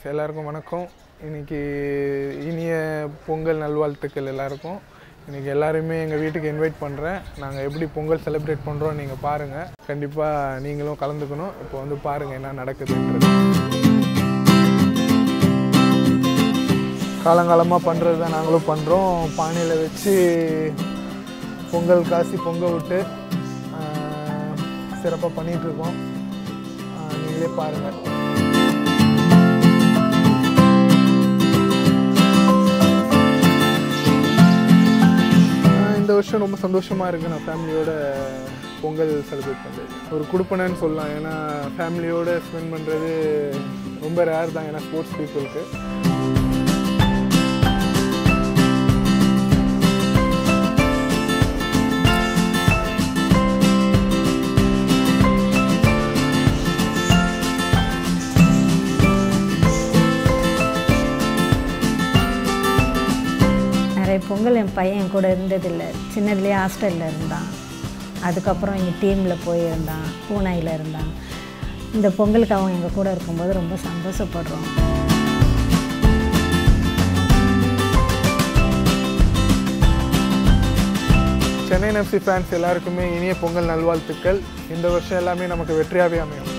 எல்லாருக்கும் வணக்கம் இன்னைக்கு இனிய பொங்கல் நல்வாழ்த்துக்கள் எல்லாருக்கும் இன்னைக்கு எல்லாருமே எங்கள் வீட்டுக்கு இன்வைட் பண்ணுறேன் நாங்கள் எப்படி பொங்கல் செலிப்ரேட் பண்ணுறோம் நீங்கள் பாருங்கள் கண்டிப்பாக நீங்களும் கலந்துக்கணும் இப்போ வந்து பாருங்கள் என்ன நடக்குதுன்றது காலங்காலமாக பண்ணுறது தான் நாங்களும் பண்ணுறோம் பானையில் வச்சு பொங்கல் காசி பொங்க விட்டு சிறப்பாக பண்ணிகிட்ருக்கோம் நீங்களே பாருங்கள் இந்த வருஷம் ரொம்ப சந்தோஷமாக இருக்குது நான் ஃபேமிலியோட பொங்கல் செலிப்ரேட் பண்ணுறது ஒரு குடுப்பனன்னு சொல்லலாம் ஏன்னா ஃபேமிலியோட ஸ்பெண்ட் பண்ணுறது ரொம்ப ரேர் தான் ஏன்னா ஸ்போர்ட்ஸ் பீப்புளுக்கு நிறைய பொங்கல் என் பையன் என் கூட இருந்ததில்லை சின்னதுலேயே ஹாஸ்டலில் இருந்தான் அதுக்கப்புறம் இங்கே டீமில் போயிருந்தான் பூனாயில் இருந்தான் இந்த பொங்கலுக்கு அவன் எங்கள் கூட இருக்கும்போது ரொம்ப சந்தோஷப்படுறோம் சென்னை எஃப்சி ஃபேன்ஸ் எல்லாருக்குமே இனிய பொங்கல் நல்வாழ்த்துக்கள் இந்த வருஷம் எல்லாமே நமக்கு வெற்றியாகவே அமையும்